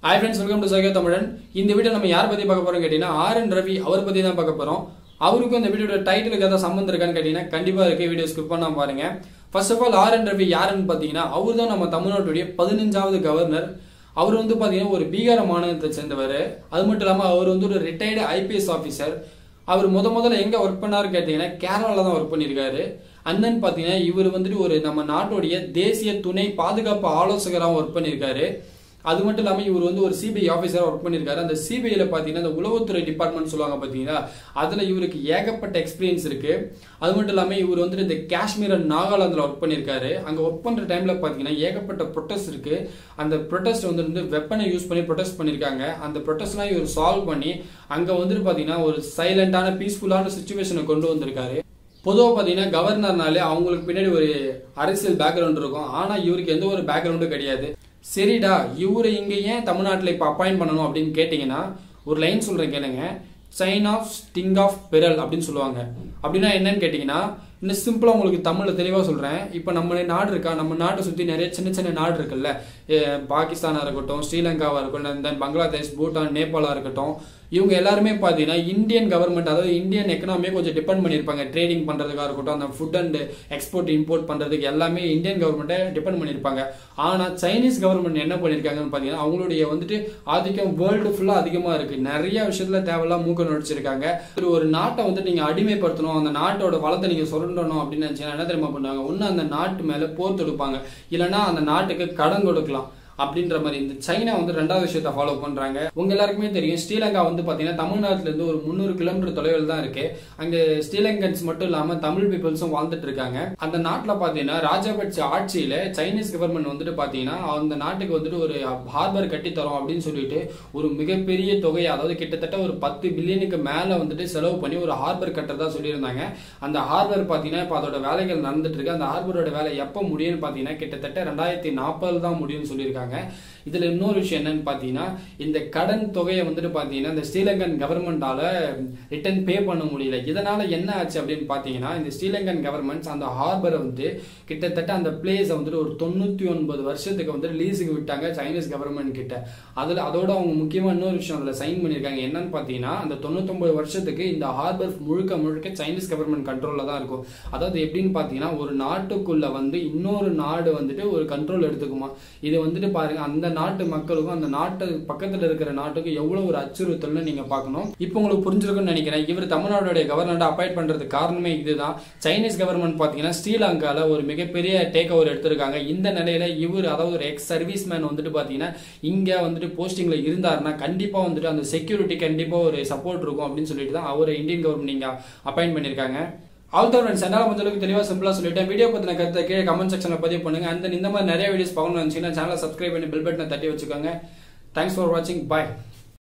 hi friends welcome to சகே தமிழன் இந்த வீடியோ நம்ம யார் பத்தி பார்க்க போறோம் கேட்டீங்கன்னா ஆர் என் ரவி அவர் பத்தி தான் பார்க்க போறோம் அவருக்கும் இந்த வீடியோட டைட்டிலுக்கு ஏதாவது சம்மந்தம் இருக்கான்னு கேட்டீங்கன்னா கண்டிப்பா இருக்கு வீடியோ ஸ்கிப் பண்ணாம பாருங்க first of all R N Ravi யாருன்னு பாத்தீங்கன்னா அவர் தான் நம்ம தமிழ்நாட்டுடைய பதினஞ்சாவது கவர்னர் அவர் வந்து பாத்தீங்கன்னா ஒரு பீகார் மாநிலத்தை சேர்ந்தவர் அது மட்டும் இல்லாம அவர் வந்து ஒரு ரிட்டையர்டு ஐபிஎஸ் ஆஃபீஸர் அவர் முத முதல்ல எங்க ஒர்க் பண்ணாரு கேட்டீங்கன்னா கேரளால தான் ஒர்க் பண்ணியிருக்காரு அண்ட் தென் பாத்தீங்கன்னா இவர் வந்துட்டு ஒரு நம்ம நாட்டுடைய தேசிய துணை பாதுகாப்பு ஆலோசகராகவும் ஒர்க் பண்ணியிருக்காரு அது மட்டும் இல்லாமல் இவர் வந்து ஒரு சிபிஐ ஆஃபீஸராக ஒர்க் பண்ணியிருக்காரு அந்த சிபிஐல பார்த்தீங்கன்னா இந்த உளவுத்துறை டிபார்ட்மெண்ட் சொல்லுவாங்க பார்த்தீங்கன்னா அதில் இவருக்கு ஏகப்பட்ட எக்ஸ்பீரியன்ஸ் இருக்கு அது மட்டும் இல்லாமல் இவர் வந்துட்டு இந்த காஷ்மீர் அண்ட் நாகாலாந்தில் ஒர்க் பண்ணியிருக்காரு அங்கே ஒர்க் பண்ணுற டைமில் பார்த்தீங்கன்னா ஏகப்பட்ட ப்ரொட்டஸ்ட் இருக்கு அந்த ப்ரொட்டஸ்ட் வந்து வெப்பனை யூஸ் பண்ணி ப்ரொட்டஸ்ட் பண்ணியிருக்காங்க அந்த ப்ரொட்டஸ்ட்லாம் இவர் சால்வ் பண்ணி அங்கே வந்துட்டு பார்த்தீங்கன்னா ஒரு சைலண்டான பீஸ்ஃபுல்லான சுச்சுவேஷனை கொண்டு வந்திருக்காரு பொதுவாக பார்த்தீங்கன்னா கவர்னர்னாலே அவங்களுக்கு பின்னாடி ஒரு அரசியல் பேக்ரவுண்ட் இருக்கும் ஆனால் இவருக்கு எந்த ஒரு பேக்ரவுண்டும் கிடையாது சரிடா இவரை இங்க ஏன் தமிழ்நாட்டில் இப்போ அப்பாயிண்ட் பண்ணணும் அப்படின்னு கேட்டிங்கன்னா ஒரு லைன் சொல்றேன் கேளுங்க sign of sting of peril அப்படின்னு சொல்லுவாங்க அப்படின்னா என்னன்னு கேட்டிங்கன்னா இன்னும் சிம்பிளாக உங்களுக்கு தமிழில் தெளிவாக சொல்கிறேன் இப்போ நம்ம நாடு இருக்கா நம்ம நாட்டை சுற்றி நிறைய சின்ன சின்ன நாடு இருக்குல்ல பாகிஸ்தானாக இருக்கட்டும் ஸ்ரீலங்காவாக இருக்கட்டும் தென் பங்களாதேஷ் பூட்டான் நேபாளாக இருக்கட்டும் இவங்க எல்லாருமே பார்த்தீங்கன்னா இந்தியன் கவர்மெண்ட் அதாவது இந்தியன் எக்கனாமியை கொஞ்சம் டிபெண்ட் பண்ணியிருப்பாங்க ட்ரேடிங் பண்ணுறதுக்காக இருக்கட்டும் அந்த ஃபுட் அண்ட் எக்ஸ்போர்ட் இம்போர்ட் பண்ணுறதுக்கு எல்லாமே இந்தியன் கவர்மெண்ட்டை டிபெண்ட் பண்ணியிருப்பாங்க ஆனால் சைனீஸ் கவர்மெண்ட் என்ன பண்ணியிருக்காங்கன்னு பார்த்தீங்கன்னா அவங்களுடைய வந்துட்டு ஆதிக்கம் வேர்ல்டு ஃபுல்லாக அதிகமாக இருக்குது நிறைய விஷயத்தில் தேவையில்லாம் மூக்க நடிச்சிருக்காங்க ஒரு ஒரு நாட்டை வந்து நீங்கள் அடிமைப்படுத்தணும் அந்த நாட்டோட வளத்தை நீங்கள் சுரண்டணும் அப்படின்னு நினச்சிங்கன்னா என்ன தெரியுமா பண்ணுவாங்க ஒன்று அந்த நாட்டு மேலே போர் தொடுப்பாங்க இல்லைன்னா அந்த நாட்டுக்கு கடன் கொடுக்கலாம் அப்படின்ற மாதிரி இந்த சைனா வந்து ரெண்டாவது விஷயத்த ஃபாலோ பண்றாங்க உங்க எல்லாருக்குமே தெரியும் ஸ்ரீலங்கா வந்து பாத்தீங்கன்னா தமிழ்நாட்டுல இருந்து ஒரு முந்நூறு கிலோமீட்டர் தொலைவில் தான் இருக்கு அங்க ஸ்ரீலங்கன்ஸ் மட்டும் இல்லாம தமிழ் பீப்புள்ஸும் வாழ்ந்துட்டு இருக்காங்க அந்த நாட்டுல பாத்தீங்கன்னா ராஜபட்ச ஆட்சியில சைனீஸ் கவர்மெண்ட் வந்துட்டு பாத்தீங்கன்னா அந்த நாட்டுக்கு வந்துட்டு ஒரு ஹார்பர் கட்டி தரோம் அப்படின்னு சொல்லிட்டு ஒரு மிகப்பெரிய தொகை அதாவது கிட்டத்தட்ட ஒரு பத்து பில்லியனுக்கு மேல வந்துட்டு செலவு பண்ணி ஒரு ஹார்பர் கட்டுறதா சொல்லியிருந்தாங்க அந்த ஹார்பர் பாத்தீங்கன்னா இப்போ அதோட வேலைகள் நடந்துட்டு இருக்கு அந்த ஹார்பரோட வேலை எப்போ முடியும்னு பாத்தீங்கன்னா கிட்டத்தட்ட ரெண்டாயிரத்தி நாற்பது தான் முடியும்னு சொல்லியிருக்காங்க இதுல இன்னொரு விஷயம் என்னன்னு பாத்தீங்கன்னா இந்த கடன் தொகையை வந்துட்டு பாத்தீங்கன்னா இந்த ஸ்ரீலங்கன் கவர்மெண்டால ரிட்டர்ன் பே பண்ண முடியல இதனால என்ன ஆச்சு அப்படின்னு பாத்தீங்கன்னா இந்த ஸ்ரீலங்கன் கவர்மெண்ட்ஸ் அந்த ஹார்பரை வந்து கிட்டத்தட்ட அந்த பிளேஸை வந்துட்டு ஒரு தொண்ணூத்தி ஒன்பது வருஷத்துக்கு வந்து லீஸுக்கு விட்டாங்க சைனீஸ் கவர்மெண்ட் கிட்ட அதுல அதோட அவங்க முக்கியமா இன்னொரு விஷயம் அதுல சைன் பண்ணிருக்காங்க என்னன்னு பாத்தீங்கன்னா அந்த தொண்ணூத்தொன்பது வருஷத்துக்கு இந்த ஹார்பர் முழுக்க முழுக்க சைனீஸ் கவர்மெண்ட் கண்ட்ரோல்ல தான் இருக்கும் அதாவது எப்படின்னு பாத்தீங்கன்னா ஒரு நாட்டுக்குள்ள வந்து இன்னொரு நாடு வந்துட்டு ஒரு கண்ட்ரோல் எடுத்துக்குமா இது வந்துட்டு பாருங்க அந்த நாட்டு மக்களுக்கும் அந்த நாட்டு பக்கத்துல இருக்கிற நாட்டுக்கும் எவ்வளவு ஒரு அச்சுறுத்தல்னு நீங்க பார்க்கணும் இப்போ உங்களுக்கு புரிஞ்சிருக்கும்னு நினைக்கிறேன் இவர் தமிழ்நாடுடைய கவர்னரை அப்பாயிண்ட் பண்றதுக்கு காரணமே இதுதான் சைனீஸ் கவர்மெண்ட் பாத்தீங்கன்னா ஸ்ரீலங்கால ஒரு மிகப்பெரிய டேக் ஓவர் எடுத்திருக்காங்க இந்த நிலையில இவர் அதாவது ஒரு எக்ஸ் சர்வீஸ் மேன் வந்துட்டு பாத்தீங்கன்னா இங்க வந்துட்டு போஸ்டிங்ல இருந்தாருன்னா கண்டிப்பா வந்துட்டு அந்த செக்யூரிட்டி கண்டிப்பா ஒரு சப்போர்ட் இருக்கும் அப்படின்னு சொல்லிட்டு தான் அவரை இந்தியன் கவர்மெண்ட் நீங்க அப்பாயிண்ட் பண்ணிருக்காங்க ஆல் தான் ஃப்ரெண்ட்ஸ் என்னால் கொஞ்சம் அளவுக்கு தெளிவாக சிம்பிளாக சொல்லிட்டேன் வீடியோ பற்றின கருத்தை கீழே கமெண்ட் செக்ஷனில் பதிவு பண்ணுங்க அந்த இந்த மாதிரி நிறைய வீடியோஸ் பார்க்கணும்னு நினச்சிங்கன்னா சேனலை சப்ஸ்கிரைப் பண்ணி பெல் பட்டனை தட்டி வச்சுக்கோங்க தேங்க்ஸ் ஃபார் வாட்சிங் பாய்